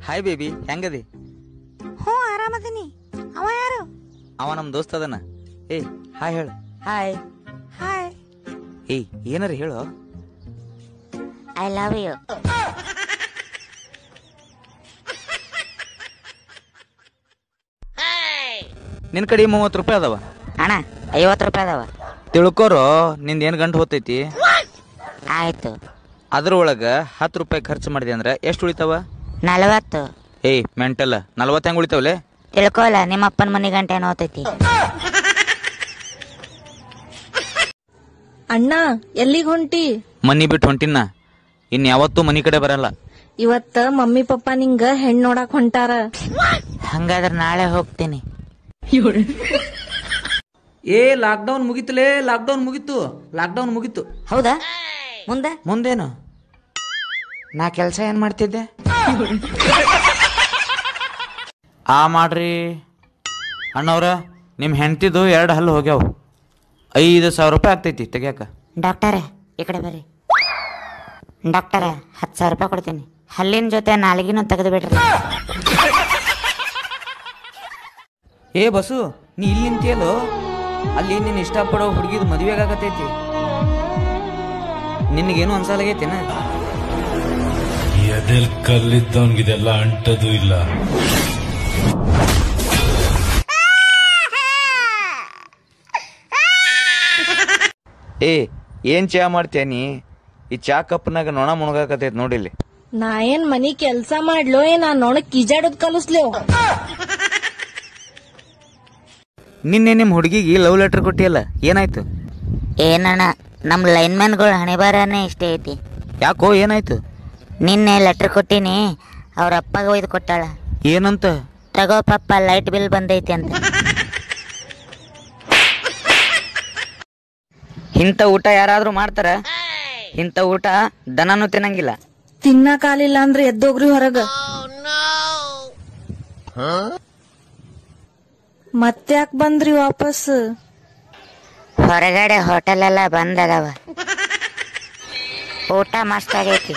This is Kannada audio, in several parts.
ಹಾಯ್ ಬೇಬಿ ಹೆಂಗದಿ ಹ್ಞೂ ಆರಾಮದೀನಿ ಅವ ಯಾರು ಅವ ನಮ್ ದೋಸ್ತ ಅದನ ಏ ಹಾಯ್ ಹೇಳು ಹಾಯ್ ಹಾಯ್ ಏಯ್ ಏನಾರ ಹೇಳು ಐ ಲವ್ ಯು ನಿನ್ ಕಡೆ ಮೂವತ್ತು ರೂಪಾಯಿ ಅದಾವ ಅಣ್ಣ ಐವತ್ತು ರೂಪಾಯಿ ಅದಾವ ತಿಳ್ಕೊರೋ ನಿಂದ ಏನ್ ಗಂಟು ಹೋತೈತಿ ಆಯ್ತು ಅದ್ರೊಳಗ ಹತ್ತು ರೂಪಾಯಿ ಖರ್ಚು ಮಾಡಿದೆ ಅಂದ್ರ ಎಷ್ಟು ಉಳಿತಾವ ನಲವತ್ತು ಏಯ್ ಮೆಂಟಲ್ ನಲ್ವತ್ತು ಹೆಂಗ್ ಉಳಿತಾವಲೆ ತಿಳ್ಕೊಲ್ಲ ನಿಮ್ಮ ಅಪ್ಪನ ಮನೆ ಗಂಟೆ ಏನೋತೈತಿ ಅಣ್ಣ ಎಲ್ಲಿಗ್ ಹೊಂಟಿ ಮನಿ ಬಿಟ್ಟು ಹೊಂಟಿನ ಇನ್ ಯಾವತ್ತೂ ಮನಿ ಕಡೆ ಬರಲ್ಲ ಇವತ್ತ ಮಮ್ಮಿ ಪಪ್ಪ ನಿಂಗ ಹೆಣ್ ನೋಡಾಕ್ ಹೊಂಟಾರ ಹಂಗಾದ್ರೆ ನಾಳೆ ಹೋಗ್ತೀನಿ ಏ ಲಾಕ್ಡೌನ್ ಮುಗಿತಲೇ ಲಾಕ್ಡೌನ್ ಮುಗಿತು ಲಾಕ್ಡೌನ್ ಮುಗಿತು ಹೌದಾ ಮುಂದೆ ಮುಂದೇನು ನಾ ಕೆಲಸ ಏನ್ ಮಾಡ್ತಿದ್ದೆ ಆ ಮಾಡ್ರಿ ಅಣ್ಣವ್ರ ನಿಮ್ಮ ಹೆಂಡ್ತಿದು ಎರಡು ಹಲ್ಲು ಹೋಗ್ಯಾವ ಐದು ಸಾವಿರ ರೂಪಾಯಿ ಆಗ್ತೈತಿ ತೆಗ್ಯಾಕ ಡಾಕ್ಟರೇ ಈ ಕಡೆ ಬರ್ರಿ ಡಾಕ್ಟರೇ ಹತ್ತು ಸಾವಿರ ರೂಪಾಯಿ ಕೊಡ್ತೀನಿ ಹಲ್ಲಿನ ಜೊತೆ ನಾಲಿಗೆನೂ ತೆಗೆದು ಬಿಡ್ರಿ ಏ ಬಸು ನೀ ಇಲ್ಲಿ ನಿಂತಿಯಲ್ಲೋ ಅಲ್ಲಿ ನೀನು ಇಷ್ಟಪಡೋ ಹುಡುಗಿದ ಮದುವೆ ಆಗತೈತಿ ನಿನಗೇನು ಅನ್ಸಲಾಗೈತೇನ ಎದೆಲ್ ಕಲ್ಲಿದ್ದವನ್ಗಿದೆಲ್ಲ ಅಂಟದು ಇಲ್ಲ ಏ ಏನ್ ಚಾ ಮಾಡ್ತೀಯ ನೀ ಈ ಚಾ ಕಪ್ನಾಗ ನೊಣ ಮುಣಗಾಕತೈತಿ ನೋಡಿಲ್ಲಿ ನಾ ಏನ್ ಮನಿ ಕೆಲ್ಸ ಮಾಡ್ಲೋ ಏನ್ ನಾ ನೋಡಕ್ ಕಿಜಾಡೋದ್ ಕಲಿಸ್ಲೋ ನಿನ್ನೆ ನಿಮ್ಮ ಹುಡುಗಿಗೆ ಲವ್ ಲೆಟರ್ ಕೊಟ್ಟಿಯಲ್ಲ ಏನಾಯ್ತು ಏನಣ್ಣ ನಮ್ಮ ಲೈನ್ಮ್ಯಾನ್ಗಳು ಹಣೆ ಬಾರನೇ ಇಷ್ಟೇ ಐತಿ ಯಾಕೋ ಏನಾಯ್ತು ನಿನ್ನೆ ಲೆಟ್ರ್ ಕೊಟ್ಟಿನಿ ಅವ್ರ ಅಪ್ಪಗೆ ಒಯ್ದು ಕೊಟ್ಟಾಳ ಏನಂತ ತಗೋ ಪಪ್ಪ ಲೈಟ್ ಬಿಲ್ ಬಂದೈತಿ ಅಂತ ಇಂಥ ಊಟ ಯಾರಾದ್ರೂ ಮಾಡ್ತಾರ ಇಂಥ ಊಟ ದನನೂ ತಿನ್ನಂಗಿಲ್ಲ ತಿನ್ನಕಾಲಿಲ್ಲ ಅಂದ್ರೆ ಎದ್ದೋಗ್ರಿ ಹೊರಗ ಮತ್ತ್ಯಾಕ್ ಬಂದ್ರಿ ವಾಪಸ್ ಹೊರಗಡೆ ಹೋಟೆಲ್ ಎಲ್ಲ ಬಂದ್ ಅದಾವ ಊಟ ಮಸ್ತ್ ಆಗೈತಿ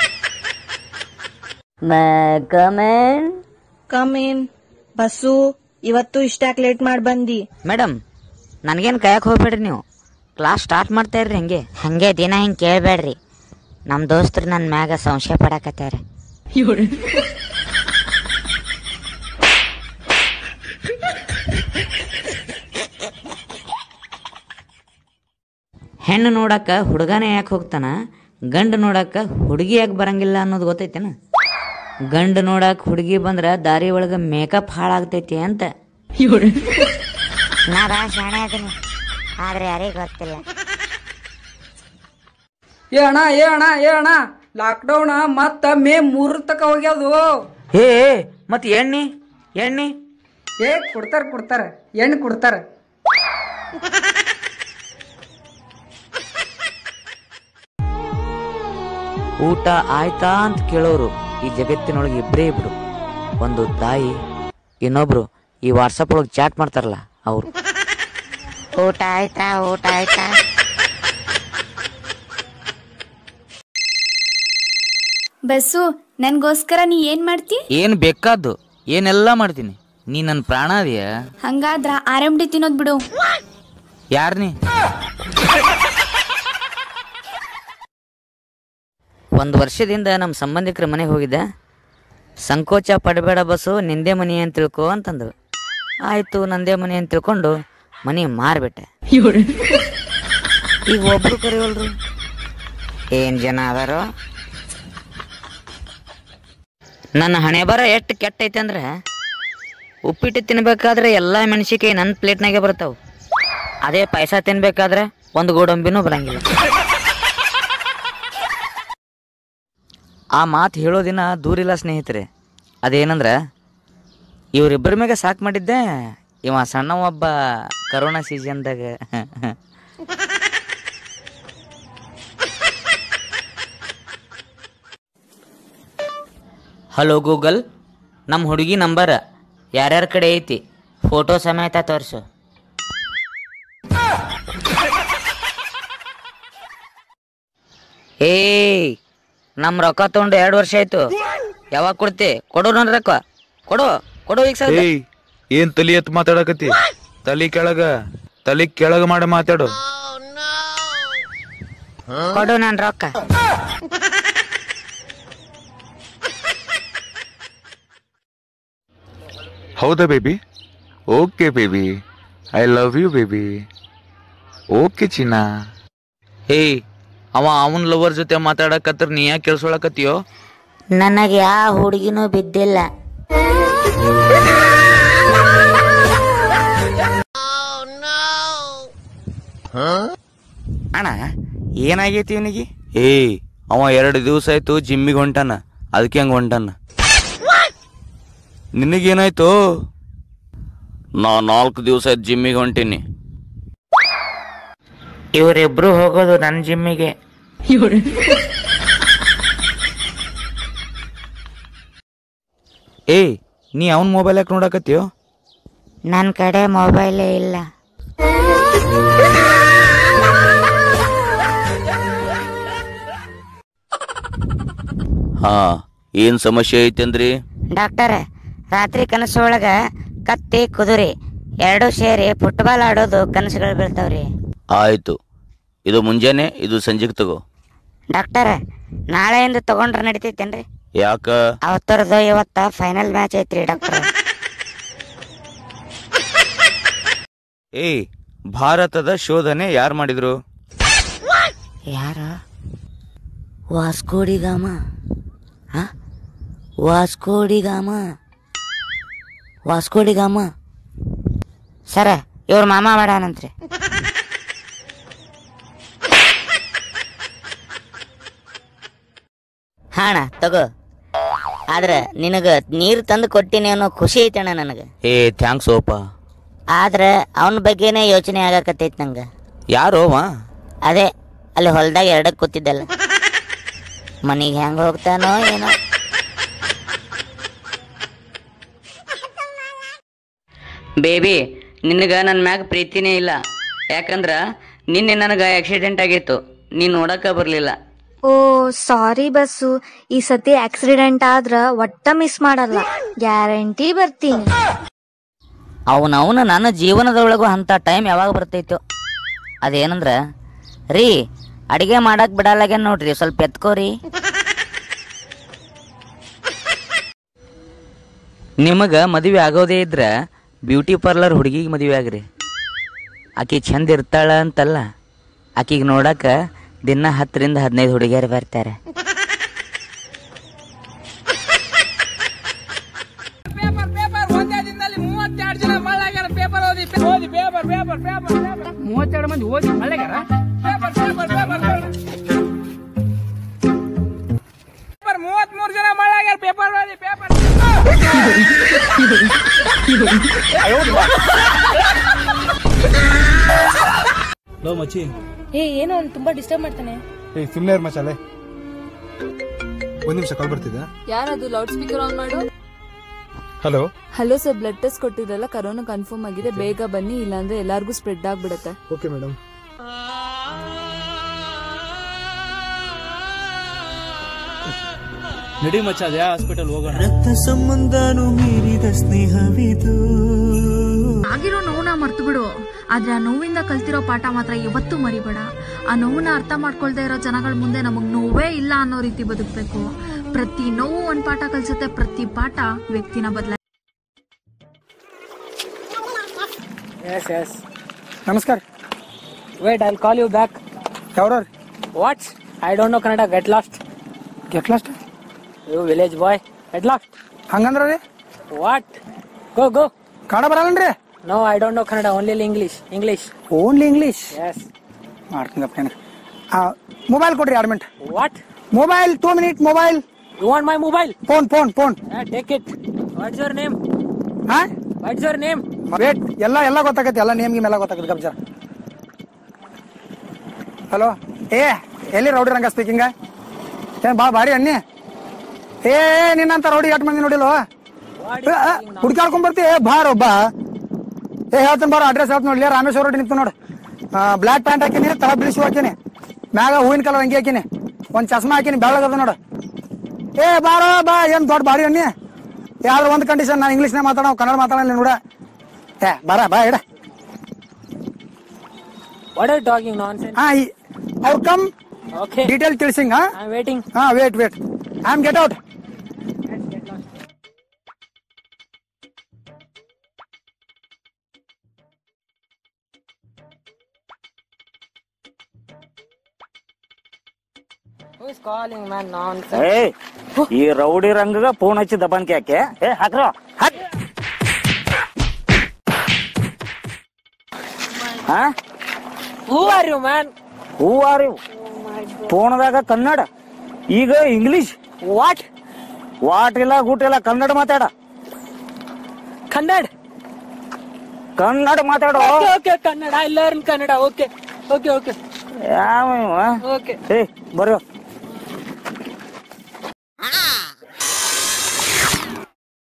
ಕಮೇನ್ ಬಸ್ಸು ಇವತ್ತು ಇಷ್ಟಾಕ್ ಲೇಟ್ ಮಾಡ್ ಬಂದಿ ಮೇಡಮ್ ನನಗೇನು ಕಾಯಕ್ ಹೋಗ್ಬೇಡ್ರಿ ನೀವು ಕ್ಲಾಸ್ ಸ್ಟಾರ್ಟ್ ಮಾಡ್ತಾ ಇರ್ರಿ ಹಂಗೆ ಹಂಗೆ ದಿನ ಹಿಂಗೆ ಕೇಳಬೇಡ್ರಿ ನಮ್ಮ ದೋಸ್ತರು ನನ್ನ ಮ್ಯಾಗ ಸಂಶಯ ಪಡಕತ್ಯಾರ ಹೆಣ್ಣು ನೋಡಕ್ಕ ಹುಡುಗನೇ ಯಾಕೆ ಹೋಗ್ತಾನ ಗಂಡು ನೋಡಕ್ಕ ಹುಡುಗಿ ಯಾಕೆ ಬರಂಗಿಲ್ಲ ಅನ್ನೋದು ಗೊತ್ತೈತೇನ ಗಂಡು ನೋಡಕ್ ಹುಡುಗಿ ಬಂದ್ರ ದಾರಿ ಒಳಗ ಮೇಕಪ್ ಹಾಳಾಗ್ತೈತಿ ಅಂತ ನಾ ಬಾ ಶಾಣೆ ಅದೀನಿ ಆದ್ರೆ ಯಾರಿಗೂ ಗೊತ್ತಿಲ್ಲ ಏ ಅಣ್ಣ ಏ ಅಣ್ಣ ಏ ಅಣ್ಣ ಲಾಕ್ಡೌನ್ ಮತ್ತ ಮೇ ಮೂರ ತಕ ಹೋಗ್ಯಾದು ಏ ಮತ್ ಎಣ್ಣಿ ಎಣ್ಣಿ ಏ ಕೊಡ್ತಾರ ಕೊಡ್ತಾರ ಎಣ್ಣೆ ಕೊಡ್ತಾರ ಊಟ ಆಯ್ತಾ ಅಂತ ಕೇಳೋರು ಈ ಜಗತ್ತಿನೊಳಗೆ ಇಬ್ಬರೇ ಇಬ್ರು ಒಂದು ತಾಯಿ ಇನ್ನೊಬ್ರು ಈ ವಾಟ್ಸಪ್ ಒಳಗೆ ಚಾಟ್ ಮಾಡ್ತಾರಲ್ಲ ಅವ್ರು ಊಟ ಆಯ್ತಾ ಊಟ ಆಯ್ತಾ ಬಸ್ಸು ನನ್ಗೋಸ್ಕರ ನೀ ಏನ್ ಮಾಡ್ತಿ ಏನ್ ಬೇಕಾದ್ದು ಏನೆಲ್ಲ ಮಾಡ್ತೀನಿ ನೀ ನನ್ನ ಪ್ರಾಣ ಅದೆಯಾ ಹಂಗಾದ್ರ ಆರ್ ಎಂ ಡಿ ತಿನ್ನೋದ್ ಬಿಡು ಯಾರ್ ನೀ ಒಂದು ವರ್ಷದಿಂದ ನಮ್ಮ ಸಂಬಂಧಿಕರ ಮನೆಗೆ ಹೋಗಿದ್ದೆ ಸಂಕೋಚ ಪಡಬೇಡ ಬಸ್ಸು ನಿಂದೇ ಮನೆ ಅಂತ ತಿಳ್ಕೊ ಅಂತಂದ್ರು ಆಯ್ತು ನಂದೇ ಮನೆ ಅಂತ ತಿಳ್ಕೊಂಡು ಮನೆ ಮಾರ್ಬಿಟ್ಟೆ ಈಗ ಒಬ್ರು ಕರೆಯೋಲ್ರು ಏನ್ ಜನ ಅದಾರೋ ನನ್ನ ಹಣೆ ಬರ ಎಷ್ಟು ಕೆಟ್ಟ ಐತೆ ಅಂದ್ರೆ ಉಪ್ಪಿಟ್ಟು ತಿನ್ಬೇಕಾದ್ರೆ ಎಲ್ಲ ಮೆಣಸಿಕಾಯಿ ನನ್ನ ಪ್ಲೇಟ್ನಾಗೆ ಬರ್ತಾವೆ ಅದೇ ಪಾಯಸ ತಿನ್ಬೇಕಾದ್ರೆ ಒಂದು ಗೋಡಂಬಿನೂ ಬರಂಗಿಲ್ಲ ಆ ಮಾತು ಹೇಳೋ ದಿನ ದೂರಿಲ್ಲ ಸ್ನೇಹಿತರೆ ಅದೇನಂದ್ರೆ ಇವರಿಬ್ಬರ ಮ್ಯಾಗ ಸಾಕು ಮಾಡಿದ್ದೆ ಇವ ಸಣ್ಣ ಒಬ್ಬ ಕರೋನಾ ಸೀಸನ್ದಾಗ ಹಲೋ ಗೂಗಲ್ ನಮ್ಮ ಹುಡುಗಿ ನಂಬರ್ ಯಾರ್ಯಾರ ಕಡೆ ಐತಿ ಫೋಟೋ ಸಮೇತ ತೋರಿಸು ಏಯ್ ನಮ್ಮ ರೊಕ್ಕ ತೊಗೊಂಡು ಎರಡು ವರ್ಷ ಆಯ್ತು ಯಾವಾಗ ಕೊಡ್ತಿ ಕೊಡು ನನ್ನ ರೊಕ್ಕ ಕೊಡು ಕೊಡು ಈಗ ಸರ್ ಏಯ್ ಏನ್ ತಲಿ ಎತ್ ಮಾತಾಡಕತಿ ತಲಿ ಕೆಳಗ ತಲಿ ಕೆಳಗ ಮಾಡಿ ಮಾತಾಡು ಕೊಡು ನನ್ನ ರೊಕ್ಕ ಹೌದಾ baby okay baby I love you baby okay ಚಿನ್ನ ಏಯ್ ಅವ ಅವನ್ ಲವರ್ ಜೊತೆ ಮಾತಾಡಕತ್ರ ನೀ ಯಾಕೆ ಕೇಳಿಸ್ಕೊಳಕತ್ತೀಯೋ ನನಗೆ ಯಾವ ಹುಡುಗಿನೂ ಬಿದ್ದಿಲ್ಲ ಅಣ್ಣ ಏನಾಗೈತಿ ಇವನಿಗೆ ಏಯ್ ಅವ ಎರಡು ದಿವಸ ಆಯ್ತು ಜಿಮ್ಮಿಗೆ ಹೊಂಟಾನ ಅದಕ್ಕೆ ಹಂಗ ಹೊಂಟಾನ ನಿನಗೇನಾಯ್ತು ನಾ ನಾಲ್ಕು ದಿವಸ ಆಯ್ತು ಜಿಮ್ಮಿಗೆ ಹೊಂಟೀನಿ ಇವರಿಬ್ರು ಹೋಗೋದು ನನ್ನ ಜಿಮ್ಮಿಗೆ ಏಯ್ ನೀ ಅವನ್ ಮೊಬೈಲ್ ಯಾಕೆ ನೋಡಕತ್ತೀಯೋ ನನ್ನ ಕಡೆ ಮೊಬೈಲೇ ಇಲ್ಲ ಹಾ ಏನ್ ಸಮಸ್ಯೆ ಐತಂದ್ರಿ ಡಾಕ್ಟರ್ ರಾತ್ರಿ ಕನಸು ಒಳಗ ಕತ್ತಿ ಕುದುರೆ ಎರಡು ಸೇರಿ ಫುಟ್ಬಾಲ್ ಆಡೋದು ಕನಸುಗಳು ಬೀಳ್ತಾವ್ರಿ ಆಯ್ತು ಇದು ಮುಂಜಾನೆ ಇದು ಸಂಜೆಗೆ ತಗೋ ಡಾಕ್ಟರ್ ನಾಳೆಯಿಂದ ತಗೊಂಡ್ರೆ ನಡಿತೈತೇನ್ರಿ ಯಾಕ ಅವತ್ತರದು ಇವತ್ತ ಫೈನಲ್ ಮ್ಯಾಚ್ ಐತ್ರಿ ಡಾಕ್ಟರ್ ಏಯ್ ಭಾರತದ ಶೋಧನೆ ಯಾರು ಮಾಡಿದ್ರು ಯಾರ ವಾಸ್ಕೋಡಿಗಾಮ ಹ ವಾಸ್ಕೋಡಿಗಾಮ ವಾಸ್ಕೋಡಿಗಾಮ ಸರ ಇವ್ರ ಮಾಮ ಮಾಡಾನಂತ್ರಿ ಹಾಣ ತಗೋ ಆದ್ರ ನಿನಗ ನೀರು ತಂದು ಕೊಟ್ಟಿನಿ ಅನ್ನೋ ಖುಷಿ ಐತಣ್ಣ ನನಗೆ ಏ ಥ್ಯಾಂಕ್ಸ್ ಓಪ ಆದ್ರ ಅವನ ಬಗ್ಗೆನೇ ಯೋಚನೆ ಆಗಾಕತ್ತೈತಿ ನಂಗೆ ಯಾರೋ ಅವ ಅದೇ ಅಲ್ಲಿ ಹೊಲದಾಗ ಎರಡಕ್ಕೆ ಕೂತಿದ್ದಲ್ಲ ಮನಿಗೆ ಹೆಂಗ ಹೋಗ್ತಾನೋ ಏನೋ ಬೇಬಿ ನಿನಗ ನನ್ನ ಮ್ಯಾಗ ಪ್ರೀತಿನೇ ಇಲ್ಲ ಯಾಕಂದ್ರ ನಿನ್ನೆ ನನಗ ಆಕ್ಸಿಡೆಂಟ್ ಆಗಿತ್ತು ನೀನ್ ನೋಡಕ ಬರ್ಲಿಲ್ಲ ಓ ಸಾರಿ ಬಸ್ಸು ಈ ಸತಿ ಆಕ್ಸಿಡೆಂಟ್ ಆದ್ರ ಒಟ್ಟ ಮಿಸ್ ಮಾಡಲ್ಲ ಗ್ಯಾರಂಟಿ ಬರ್ತೀನಿ ಅವನವನ ನನ್ನ ಜೀವನದೊಳಗೂ ಅಂಥ ಟೈಮ್ ಯಾವಾಗ ಬರ್ತೈತೋ ಅದೇನಂದ್ರ ರೀ ಅಡಿಗೆ ಮಾಡಕ್ ಬಿಡಲ್ಲಾಗ್ಯಾನ ನೋಡ್ರಿ ಸ್ವಲ್ಪ ಎತ್ಕೋರಿ ನಿಮಗ ಮದುವೆ ಆಗೋದೇ ಇದ್ರ ಬ್ಯೂಟಿ ಪಾರ್ಲರ್ ಹುಡುಗಿಗೆ ಮದುವೆ ಆಗ್ರಿ ಆಕಿ ಚಂದ ಇರ್ತಾಳ ಅಂತಲ್ಲ ಆಕಿಗೆ ನೋಡಕ ದಿನ ಹತ್ತರಿಂದ ಹದಿನೈದು ಹುಡುಗಿಯರು ಬರ್ತಾರೆ ಪೇಪರ್ ಪೇಪರ್ ಒಂದೇ ದಿನದಲ್ಲಿ ಮೂವತ್ತೆರಡು ಜನ ಮಳ್ಳಾಗ್ಯಾರ ಪೇಪರ್ ಓದಿ ಓದಿ ಪೇಪರ್ ಪೇಪರ್ ಪೇಪರ್ ಪೇಪರ್ ಮೂವತ್ತೆರಡು ಮಂದಿ ಓದಿ ಮಳ್ಳಾಗ್ಯಾರ ಪೇಪರ್ ಪೇಪರ್ ಪೇಪರ್ ಪೇಪರ್ ಮೂವತ್ಮೂರು ಜನ ಮಳ್ಳಾಗ್ಯಾರ ಪೇಪರ್ ಓದಿ ಪೇಪರ್ ಲೋ ಮಚ್ಚಿ ಏ ಏನೋ ಅವ್ನು ತುಂಬಾ ಡಿಸ್ಟರ್ಬ್ ಮಾಡ್ತಾನೆ ಏ ಸುಮ್ಮನೆ ಮಚಾಲೆ ಒಂದ್ ನಿಮಿಷ ಕಾಲ್ ಬರ್ತಿದ್ದ ಯಾರದು ಲೌಡ್ ಸ್ಪೀಕರ್ ಆನ್ ಮಾಡು hello hello sir blood test ಕೊಟ್ಟಿದ್ರಲ್ಲ ಕರೋನಾ ಕನ್ಫರ್ಮ್ ಆಗಿದೆ ಬೇಗ ಬನ್ನಿ ಇಲ್ಲಾಂದ್ರೆ ಎಲ್ಲಾರ್ಗೂ ಸ್ಪ್ರೆಡ್ ಆಗ್ಬಿಡತ್ತೆ ಓಕೆ ಮೇಡಮ್ ನಡಿ ಮಚ್ಚ ಅದೇ ಹಾಸ್ಪಿಟಲ್ ಹೋಗೋಣ ಆಗಿರೋ ನೋವನ್ನ ಮರ್ತು ಬಿಡು ಆದ್ರೆ ಆ ನೋವಿಂದ ಕಲ್ತಿರೋ ಪಾಠ ಮಾತ್ರ ಯಾವತ್ತೂ ಮರಿಬೇಡ ಆ ನೋವನ್ನ ಅರ್ಥ ಮಾಡ್ಕೊಳ್ದೇ ಇರೋ ಜನಗಳ ಮುಂದೆ ನಮಗ್ ನೋವೇ ಇಲ್ಲ ಅನ್ನೋ ರೀತಿ ಬದುಕ್ಬೇಕು ಪ್ರತಿ ನೋವು ಒಂದ್ ಪಾಠ ಕಲ್ಸುತ್ತೆ ಪ್ರತಿ ಪಾಠ ವ್ಯಕ್ತಿನ ಬದಲ ಎಸ್ ಎಸ್ ನಮಸ್ಕಾರ wait I call you back ಯಾವ್ರವ್ರಿ what's I don't know Kannada get lost get lost you village boy get lost ಹಂಗಂದ್ರ ರೀ ವಾಟ್ ಗೋ ಗೋ ಕನ್ನಡ ಬರಲ್ಲನ್ರಿ no I don't know Kannada only English English only English yes ಮಾಡ್ತೀನಪ್ಪ ಮೊಬೈಲ್ ಕೊಡ್ರಿ ಎರಡು minute what mobile two minute mobile you want my mobile phone phone phone take it what's your name ಹಾ ವಾಟ್ಸ್ ಯುವರ್ ನೇಮ್ ವೇಟ್ ಎಲ್ಲ ಎಲ್ಲ ಗೊತ್ತಾಗತ್ತೆ ಎಲ್ಲ ನೇಮ್ ಗಿಮ್ ಎಲ್ಲ ಗೊತ್ತಾಗತ್ತೆ ಗಬ್ಜ ಹಲೋ ಏ ಎಲ್ಲಿ ರೌಡಿ ರಂಗ ಸ್ಪೀಕಿಂಗ ಏನ್ ಬಾ ಭಾರಿ ಅನ್ನಿ ಏ ನಿನ್ನಂತ ರೌಡಿ ಎಷ್ಟು ಮಂದಿ ನೋಡಿಲ್ವ ಹುಡ್ಕಾಡ್ಕೊಂಡ್ ಬರ್ತಿ ಏ ಬಾರೋ ಬಾ ಏ ಹೇಳ್ತೀನಿ ಬಾರೋ ಅಡ್ರೆಸ್ ಹೇಳ್ತೀನಿ ನೋಡ್ಲಿ ರಾಮೇಶ್ವರ ರೋಡ್ ನಿಂತು ನೋಡು ಬ್ಲಾಕ್ ಪ್ಯಾಂಟ್ ಹಾಕಿನಿ ತಳ ಬಿಳಿಸಿ ಹಾಕಿನಿ ಮ್ಯಾಗ ಹೂವಿನ ಕಲರ್ ಅಂಗಿ ಹಾಕಿನಿ ಒಂದ್ ಚಸ್ಮಾ ಹಾಕಿನಿ ಬೆಳ್ಳಗದ ನೋಡು ಏ ಬಾರೋ ಬಾ ಏನ್ ದೊಡ್ಡ ಬಾಡಿ ಅನ್ನಿ ಯಾವ್ದ್ರ ಒಂದ್ ಕಂಡೀಷನ್ ನಾನು ಇಂಗ್ಲೀಷ್ನಾಗ ಮಾತಾಡೋ ಕನ್ನಡ ಮಾತಾಡಲ್ಲ ನೋಡ ಏ ಬರ ಬಾ ಇಡ ವಾಟ್ ಆರ್ ಟಾಕಿಂಗ್ ನಾನ್ ಹಾ ಅವ್ರ ಕಮ್ ಓಕೆ ಡೀಟೇಲ್ ತಿಳಿಸಿಂಗ್ ಹಾ ವೇಟಿಂಗ್ ಹಾ wait wait I am get out calling man ನಾನ್ ಏ ಈ ರೌಡಿ ರಂಗಗ ಫೋನ್ ಹಚ್ಚಿ ದಬಾನ್ಕೆ ಯಾಕೆ ಏ ಹಾಕ್ರೋ ಹಾಕ್ ಹಾ who are you man who are you ಫೋನ್ದಾಗ ಕನ್ನಡ ಈಗ ಇಂಗ್ಲಿಷ್ ವಾಟ್ ವಾಟ್ ಇಲ್ಲ ಗೂಟ್ ಇಲ್ಲ ಕನ್ನಡ ಮಾತಾಡ ಕನ್ನಡ ಕನ್ನಡ ಮಾತಾಡೋ okay okay Kannada I learn Kannada okay okay okay ಯಾವ ಇವ? ಓಕೆ ಏ ಬರ್ರಿ